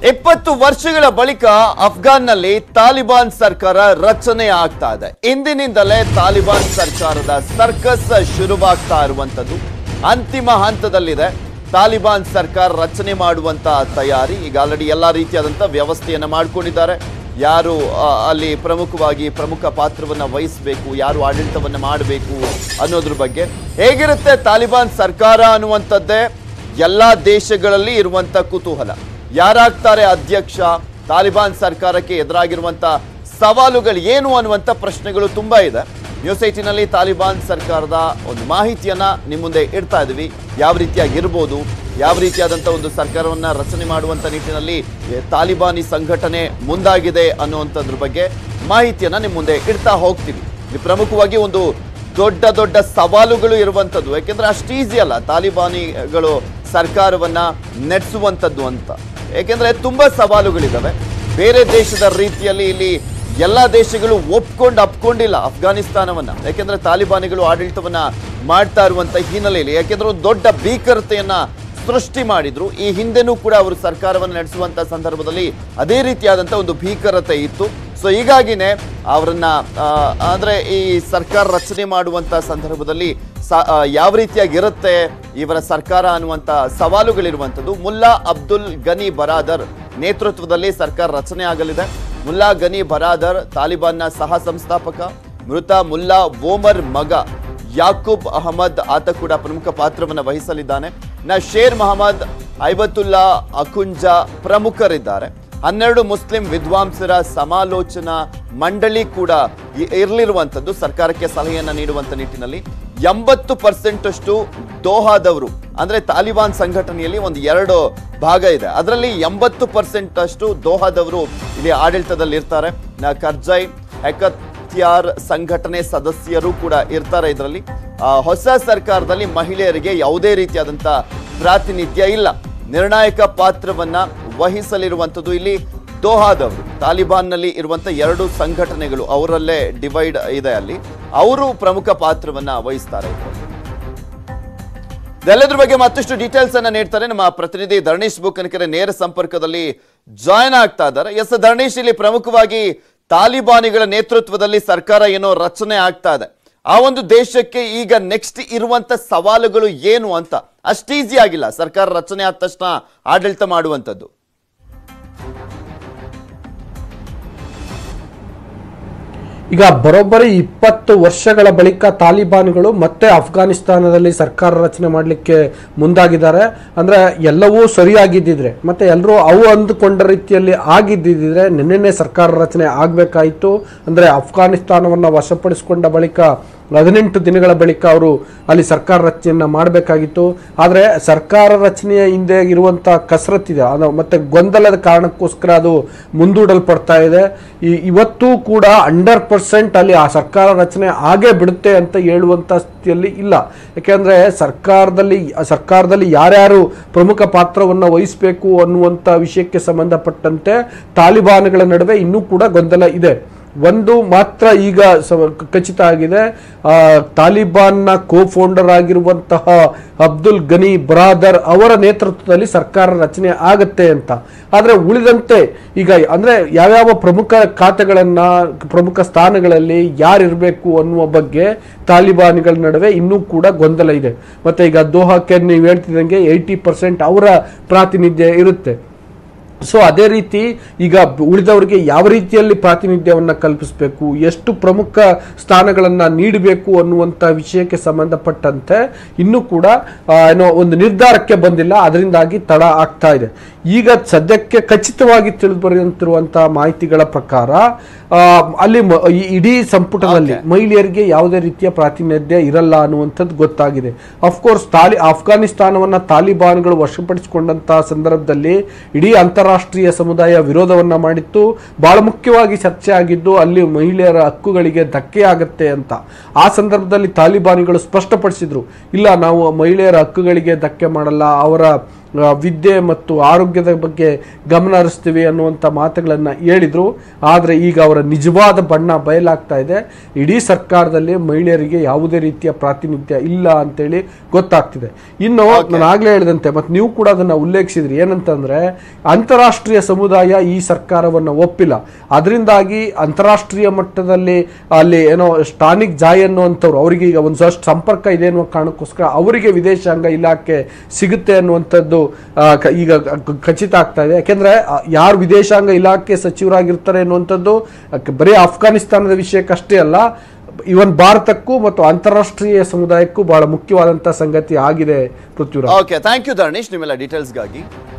ಇಪ್ಪತ್ತು ವರ್ಷಗಳ ಬಳಿಕ ಅಫ್ಘಾನ್ನಲ್ಲಿ ತಾಲಿಬಾನ್ ಸರ್ಕಾರ ರಚನೆ ಆಗ್ತಾ ಇದೆ ಇಂದಿನಿಂದಲೇ ತಾಲಿಬಾನ್ ಸರ್ಕಾರದ ಸರ್ಕಸ್ ಶುರುವಾಗ್ತಾ ಇರುವಂತದ್ದು ಅಂತಿಮ ಹಂತದಲ್ಲಿದೆ ತಾಲಿಬಾನ್ ಸರ್ಕಾರ ರಚನೆ ಮಾಡುವಂತ ತಯಾರಿ ಈಗ ಆಲ್ರೆಡಿ ಎಲ್ಲಾ ರೀತಿಯಾದಂತ ವ್ಯವಸ್ಥೆಯನ್ನ ಮಾಡ್ಕೊಂಡಿದ್ದಾರೆ ಯಾರು ಆ, ಅಲ್ಲಿ ಪ್ರಮುಖವಾಗಿ ಪ್ರಮುಖ ಪಾತ್ರವನ್ನ ವಹಿಸಬೇಕು ಯಾರು ಆಡಳಿತವನ್ನ ಮಾಡಬೇಕು ಅನ್ನೋದ್ರ ಬಗ್ಗೆ ಹೇಗಿರುತ್ತೆ ತಾಲಿಬಾನ್ ಸರ್ಕಾರ ಅನ್ನುವಂಥದ್ದೇ ಎಲ್ಲಾ ದೇಶಗಳಲ್ಲಿ ಇರುವಂತ ಕುತೂಹಲ ಯಾರಾಗ್ತಾರೆ ಅಧ್ಯಕ್ಷ ತಾಲಿಬಾನ್ ಸರ್ಕಾರಕ್ಕೆ ಎದುರಾಗಿರುವಂತ ಸವಾಲುಗಳು ಏನು ಅನ್ನುವಂತ ಪ್ರಶ್ನೆಗಳು ತುಂಬಾ ಇದೆ ನ್ಯೂಸ್ ಏಟಿನಲ್ಲಿ ತಾಲಿಬಾನ್ ಸರ್ಕಾರದ ಒಂದು ಮಾಹಿತಿಯನ್ನ ನಿಮ್ಮ ಮುಂದೆ ಇಡ್ತಾ ಇದೀವಿ ಯಾವ ರೀತಿಯಾಗಿ ಇರ್ಬೋದು ಯಾವ ರೀತಿಯಾದಂಥ ಒಂದು ಸರ್ಕಾರವನ್ನ ರಚನೆ ಮಾಡುವಂತ ನಿಟ್ಟಿನಲ್ಲಿ ಎ, ತಾಲಿಬಾನಿ ಸಂಘಟನೆ ಮುಂದಾಗಿದೆ ಅನ್ನುವಂಥದ್ರ ಬಗ್ಗೆ ಮಾಹಿತಿಯನ್ನ ನಿಮ್ಮ ಮುಂದೆ ಇಡ್ತಾ ಹೋಗ್ತೀವಿ ಇಲ್ಲಿ ಪ್ರಮುಖವಾಗಿ ಒಂದು ದೊಡ್ಡ ದೊಡ್ಡ ಸವಾಲುಗಳು ಇರುವಂಥದ್ದು ಯಾಕೆಂದ್ರೆ ಅಷ್ಟು ಈಸಿ ಅಲ್ಲ ತಾಲಿಬಾನಿಗಳು ಸರ್ಕಾರವನ್ನ ನಡೆಸುವಂಥದ್ದು ಅಂತ ಯಾಕೆಂದ್ರೆ ತುಂಬಾ ಸವಾಲುಗಳಿದಾವೆ ಬೇರೆ ದೇಶದ ರೀತಿಯಲ್ಲಿ ಇಲ್ಲಿ ಎಲ್ಲ ದೇಶಗಳು ಒಪ್ಕೊಂಡು ಅಪ್ಕೊಂಡಿಲ್ಲ ಅಫ್ಘಾನಿಸ್ತಾನವನ್ನ ಯಾಕೆಂದ್ರೆ ತಾಲಿಬಾನಿಗಳು ಆಡಳಿತವನ್ನ ಮಾಡ್ತಾ ಇರುವಂತ ಹಿನ್ನೆಲೆಯಲ್ಲಿ ಯಾಕೆಂದ್ರೆ ಒಂದು ದೊಡ್ಡ ಭೀಕರತೆಯನ್ನ ಸೃಷ್ಟಿ ಮಾಡಿದ್ರು ಈ ಹಿಂದೆನೂ ಕೂಡ ಅವರು ಸರ್ಕಾರವನ್ನು ನಡೆಸುವಂತ ಸಂದರ್ಭದಲ್ಲಿ ಅದೇ ರೀತಿಯಾದಂತ ಒಂದು ಭೀಕರತೆ ಇತ್ತು ಸೊ ಹೀಗಾಗಿನೇ ಅವರನ್ನ ಆ, ಅಂದ್ರೆ ಈ ಸರ್ಕಾರ ರಚನೆ ಮಾಡುವಂತ ಸಂದರ್ಭದಲ್ಲಿ ಸ- ಆ, ಯಾವ ರೀತಿಯಾಗಿರುತ್ತೆ ಇವರ ಸರ್ಕಾರ ಅನ್ನುವಂತ ಸವಾಲುಗಳಿರುವಂಥದ್ದು ಮುಲ್ಲಾ ಅಬ್ದುಲ್ ಗನಿ ಬರಾದರ್ ನೇತೃತ್ವದಲ್ಲಿ ಸರ್ಕಾರ ರಚನೆ ಆಗಲಿದೆ ಮುಲ್ಲಾ ಗನಿ ಬರಾದರ್ ತಾಲಿಬಾನ್ನ ಸಹ ಸಂಸ್ಥಾಪಕ ಮೃತ ಮುಲ್ಲಾ ಓಮರ್ ಮಗ ಯಾಕೂಬ್ ಅಹಮದ್ ಆತ ಕೂಡ ಪ್ರಮುಖ ಪಾತ್ರವನ್ನು ವಹಿಸಲಿದ್ದಾನೆ ನ ಶೇರ್ ಮಹಮ್ಮದ್ ಐಬತುಲ್ಲಾ ಅಕುಂಜ ಪ್ರಮುಖರಿದ್ದಾರೆ ಹನ್ನೆರಡು ಮುಸ್ಲಿಂ ವಿದ್ವಾಂಸರ ಸಮಾಲೋಚನಾ ಮಂಡಳಿ ಕೂಡ ಇ- ಇರ್ಲಿರುವಂಥದ್ದು ಸರ್ಕಾರಕ್ಕೆ ಸಲಹೆಯನ್ನ ನೀಡುವಂತ ನಿಟ್ಟಿನಲ್ಲಿ ಎಂಬತ್ತು ಪರ್ಸೆಂಟ್ ಅಷ್ಟು ದೋಹಾದವರು ಅಂದ್ರೆ ತಾಲಿಬಾನ್ ಸಂಘಟನೆಯಲ್ಲಿ ಒಂದು ಎರಡು ಭಾಗ ಇದೆ ಅದರಲ್ಲಿ ಎಂಬತ್ತು ಪರ್ಸೆಂಟ್ ಅಷ್ಟು ದೋಹಾದವರು ಇಲ್ಲಿ ಆಡಳಿತದಲ್ಲಿ ಇರ್ತಾರೆ ನ ಕರ್ಜೈ ಹೆಕತ್ಯಾರ್ ಸಂಘಟನೆ ಸದಸ್ಯರು ಕೂಡ ಇರ್ತಾರೆ ಇದರಲ್ಲಿ ಆ, ಹೊಸ ಸರ್ಕಾರದಲ್ಲಿ ಮಹಿಳೆಯರಿಗೆ ಯಾವುದೇ ರೀತಿಯಾದಂತ ಪ್ರಾತಿನಿಧ್ಯ ಇಲ್ಲ ನಿರ್ಣಾಯಕ ಪಾತ್ರವನ್ನ ವಹಿಸಲಿರುವಂಥದ್ದು ಇಲ್ಲಿ ದೋಹಾದವರು ತಾಲಿಬಾನ್ನಲ್ಲಿ ಇರುವಂತ ಎರಡು ಸಂಘಟನೆಗಳು ಅವರಲ್ಲೇ ಡಿವೈಡ್ ಇದೆ ಅಲ್ಲಿ ಅವರು ಪ್ರಮುಖ ಪಾತ್ರವನ್ನ ವಹಿಸ್ತಾರೆ ಇದರಲ್ಲಿ. ಇದೆಲ್ಲದ್ರ ಬಗ್ಗೆ ಮತ್ತಷ್ಟು ಡೀಟೇಲ್ಸ್ ಅನ್ನ ನೀಡ್ತಾರೆ ನಮ್ಮ ಪ್ರತಿನಿಧಿ ಧರಣೀಶ್ ಬುಕ್ಕನಕೆರೆ ನೇರ ಸಂಪರ್ಕದಲ್ಲಿ ಜಾಯ್ನ್ ಆಗ್ತಾ ಇದ್ದಾರೆ ಎಸ್ ಧರಣೀಶ್ ಇಲ್ಲಿ ಪ್ರಮುಖವಾಗಿ ತಾಲಿಬಾನಿಗಳ ನೇತೃತ್ವದಲ್ಲಿ ಸರ್ಕಾರ ಏನೋ ರಚನೆ ಆಗ್ತಾ ಇದೆ ಆ ಒಂದು ದೇಶಕ್ಕೆ ಈಗ ನೆಕ್ಸ್ಟ್ ಇರುವಂತ ಸವಾಲುಗಳು ಏನು ಅಂತ ಅಷ್ಟು ಈಸಿ ಆಗಿಲ್ಲ ಸರ್ಕಾರ ರಚನೆ ಆದ ತಕ್ಷಣ ಆಡಳಿತ ಮಾಡುವಂಥದ್ದು ಈಗ ಬರೋಬ್ಬರಿ ಇಪ್ಪತ್ತು ವರ್ಷಗಳ ಬಳಿಕ ತಾಲಿಬಾನ್ಗಳು ಮತ್ತೆ ಅಫ್ಘಾನಿಸ್ತಾನದಲ್ಲಿ ಸರ್ಕಾರ ರಚನೆ ಮಾಡಲಿಕ್ಕೆ ಮುಂದಾಗಿದ್ದಾರೆ ಅಂದ್ರೆ ಎಲ್ಲವೂ ಸರಿಯಾಗಿದ್ದಿದ್ರೆ ಮತ್ತೆ ಎಲ್ಲರೂ ಅವು ಅಂದುಕೊಂಡ ರೀತಿಯಲ್ಲಿ ಆಗಿದ್ದಿದ್ರೆ ನಿನ್ನೆನೆ ಸರ್ಕಾರ ರಚನೆ ಆಗಬೇಕಾಯಿತು ಅಂದ್ರೆ ಅಫ್ಘಾನಿಸ್ತಾನವನ್ನು ವಶಪಡಿಸಿಕೊಂಡ ಬಳಿಕ ಹದಿನೆಂಟು ದಿನಗಳ ಬಳಿಕ ಅವರು ಅಲ್ಲಿ ಸರ್ಕಾರ ರಚನೆಯನ್ನ ಮಾಡಬೇಕಾಗಿತ್ತು ಆದರೆ ಸರ್ಕಾರ ರಚನೆಯ ಹಿಂದೆ ಇರುವಂತ ಕಸರತ್ತಿದೆ ಅದು ಮತ್ತೆ ಗೊಂದಲದ ಕಾರಣಕ್ಕೋಸ್ಕರ ಅದು ಮುಂದೂಡಲ್ಪಡ್ತಾ ಇದೆ ಈ ಇವತ್ತು ಕೂಡ ಹಂಡ್ರೆಡ್ ಪರ್ಸೆಂಟ್ ಅಲ್ಲಿ ಆ ಸರ್ಕಾರ ರಚನೆ ಆಗೇ ಬಿಡುತ್ತೆ ಅಂತ ಹೇಳುವಂತ ಸ್ಥಿತಿಯಲ್ಲಿ ಇಲ್ಲ ಯಾಕೆಂದ್ರೆ ಸರ್ಕಾರದಲ್ಲಿ ಸರ್ಕಾರದಲ್ಲಿ ಯಾರ್ಯಾರು ಪ್ರಮುಖ ಪಾತ್ರವನ್ನು ವಹಿಸಬೇಕು ಅನ್ನುವಂಥ ವಿಷಯಕ್ಕೆ ಸಂಬಂಧಪಟ್ಟಂತೆ ತಾಲಿಬಾನ್ಗಳ ನಡುವೆ ಇನ್ನೂ ಕೂಡ ಗೊಂದಲ ಇದೆ ಒಂದು ಮಾತ್ರ ಈಗ ಸ- ಖಚಿತ ಆಗಿದೆ ಆ, ತಾಲಿಬಾನ್ನ ಕೋ ಫೌಂಡರ್ ಆಗಿರುವಂತಹ ಅಬ್ದುಲ್ ಗನಿ ಬರಾದರ್ ಅವರ ನೇತೃತ್ವದಲ್ಲಿ ಸರ್ಕಾರ ರಚನೆ ಆಗತ್ತೆ ಅಂತ ಆದರೆ ಉಳಿದಂತೆ ಈಗ ಅಂದ್ರೆ ಯಾವ್ಯಾವ ಪ್ರಮುಖ ಖಾತೆಗಳನ್ನ ಪ್ರಮುಖ ಸ್ಥಾನಗಳಲ್ಲಿ ಯಾರಿರಬೇಕು ಅನ್ನುವ ಬಗ್ಗೆ ತಾಲಿಬಾನ್ಗಳ ನಡುವೆ ಇನ್ನೂ ಕೂಡ ಗೊಂದಲ ಇದೆ ಮತ್ತೆ ಈಗ ದೋಹಾಕ್ಕೆ ನೀವು ಹೇಳ್ತಿದ್ದಂಗೆ ಏಯ್ಟಿ ಪರ್ಸೆಂಟ್ ಅವರ ಪ್ರಾತಿನಿಧ್ಯ ಇರುತ್ತೆ ಸೊ ಅದೇ ರೀತಿ ಈಗ ಉಳಿದವರಿಗೆ ಯಾವ ರೀತಿಯಲ್ಲಿ ಪ್ರಾತಿನಿಧ್ಯವನ್ನ ಕಲ್ಪಿಸಬೇಕು ಎಷ್ಟು ಪ್ರಮುಖ ಸ್ಥಾನಗಳನ್ನ ನೀಡಬೇಕು ಅನ್ನುವಂಥ ವಿಷಯಕ್ಕೆ ಸಂಬಂಧಪಟ್ಟಂತೆ ಇನ್ನೂ ಕೂಡ ಆ, ಏನೋ ಒಂದು ನಿರ್ಧಾರಕ್ಕೆ ಬಂದಿಲ್ಲ ಅದರಿಂದಾಗಿ ತಡ ಆಗ್ತಾ ಇದೆ ಈಗ ಸದ್ಯಕ್ಕೆ ಖಚಿತವಾಗಿ ತಿಳಿದು ಬರುವಂತಿರುವಂತಹ ಮಾಹಿತಿಗಳ ಪ್ರಕಾರ ಆ, ಅಲ್ಲಿ ಮ- ಈ ಇಡೀ ಸಂಪುಟದಲ್ಲಿ ಮಹಿಳೆಯರಿಗೆ ಯಾವುದೇ ರೀತಿಯ ಪ್ರಾತಿನಿಧ್ಯ ಇರಲ್ಲ ಅನ್ನುವಂಥದ್ದು ಗೊತ್ತಾಗಿದೆ ಅಫ್ಕೋರ್ಸ್ ತಾಲಿ ಅಫ್ಘಾನಿಸ್ತಾನವನ್ನ ತಾಲಿಬಾನ್ಗಳು ವಶಪಡಿಸಿಕೊಂಡಂತಹ ಸಂದರ್ಭದಲ್ಲಿ ಇಡೀ ಅಂತಾರಾಷ್ಟ್ರೀಯ ಸಮುದಾಯ ವಿರೋಧವನ್ನ ಮಾಡಿತ್ತು ಬಹಳ ಮುಖ್ಯವಾಗಿ ಚರ್ಚೆ ಆಗಿದ್ದು ಅಲ್ಲಿ ಮಹಿಳೆಯರ ಹಕ್ಕುಗಳಿಗೆ ಧಕ್ಕೆ ಆಗತ್ತೆ ಅಂತ ಆ ಸಂದರ್ಭದಲ್ಲಿ ತಾಲಿಬಾನಿಗಳು ಸ್ಪಷ್ಟಪಡಿಸಿದ್ರು ಇಲ್ಲ ನಾವು ಮಹಿಳೆಯರ ಹಕ್ಕುಗಳಿಗೆ ಧಕ್ಕೆ ಮಾಡಲ್ಲ ಅವರ ಆ, ವಿದ್ಯೆ ಮತ್ತು ಆರೋಗ್ಯದ ಬಗ್ಗೆ ಗಮನ ಹರಿಸ್ತೀವಿ ಅನ್ನುವಂಥ ಮಾತುಗಳನ್ನು ಹೇಳಿದ್ರು ಆದರೆ ಈಗ ಅವರ ನಿಜವಾದ ಬಣ್ಣ ಬಯಲಾಗ್ತಾ ಇದೆ ಇಡೀ ಸರ್ಕಾರದಲ್ಲಿ ಮಹಿಳೆಯರಿಗೆ ಯಾವುದೇ ರೀತಿಯ ಪ್ರಾತಿನಿಧ್ಯ ಇಲ್ಲ ಅಂತೇಳಿ ಗೊತ್ತಾಗ್ತಿದೆ ಇನ್ನು ನಾನು ಆಗ್ಲೇ ಹೇಳಿದಂತೆ ಮತ್ತೆ ನೀವು ಕೂಡ ಅದನ್ನ ಉಲ್ಲೇಖಿಸಿದ್ರಿ ಏನಂತಂದ್ರೆ ಅಂತಾರಾಷ್ಟ್ರೀಯ ಸಮುದಾಯ ಈ ಸರ್ಕಾರವನ್ನು ಒಪ್ಪಿಲ್ಲ ಅದರಿಂದಾಗಿ ಅಂತಾರಾಷ್ಟ್ರೀಯ ಮಟ್ಟದಲ್ಲಿ ಅಲ್ಲಿ ಏನೋ ಸ್ಟಾನಿಕ್ ಜಾಯ್ ಅನ್ನುವಂಥವ್ರು ಅವರಿಗೆ ಈಗ ಒಂದಷ್ಟು ಸಂಪರ್ಕ ಇದೆ ಅನ್ನುವ ಕಾರಣಕ್ಕೋಸ್ಕರ ಅವರಿಗೆ ವಿದೇಶಾಂಗ ಇಲಾಖೆ ಸಿಗುತ್ತೆ ಅನ್ನುವಂಥದ್ದು ಆ, ಕ- ಈಗ ಕ- ಖಚಿತ ಆಗ್ತಾ ಇದೆ ಯಾಕೆಂದ್ರೆ ಆ, ಯಾರು ವಿದೇಶಾಂಗ ಇಲಾಖೆ ಸಚಿವರಾಗಿರ್ತಾರೆ ಅನ್ನುವಂಥದ್ದು ಅಕ್- ಬರೀ ಅಫ್ಘಾನಿಸ್ತಾನದ ವಿಷಯಕ್ಕಷ್ಟೇ ಅಲ್ಲ ಇವನ್ ಭಾರತಕ್ಕೂ ಮತ್ತು ಅಂತಾರಾಷ್ಟ್ರೀಯ ಸಮುದಾಯಕ್ಕೂ ಬಹಳ ಮುಖ್ಯವಾದಂತಹ ಸಂಗತಿ ಆಗಿದೆ Prithviraj okay thank you Dharneesh ನಿಮ್ಮೆಲ್ಲ ಡೀಟೇಲ್ಸ್ಗಾಗಿ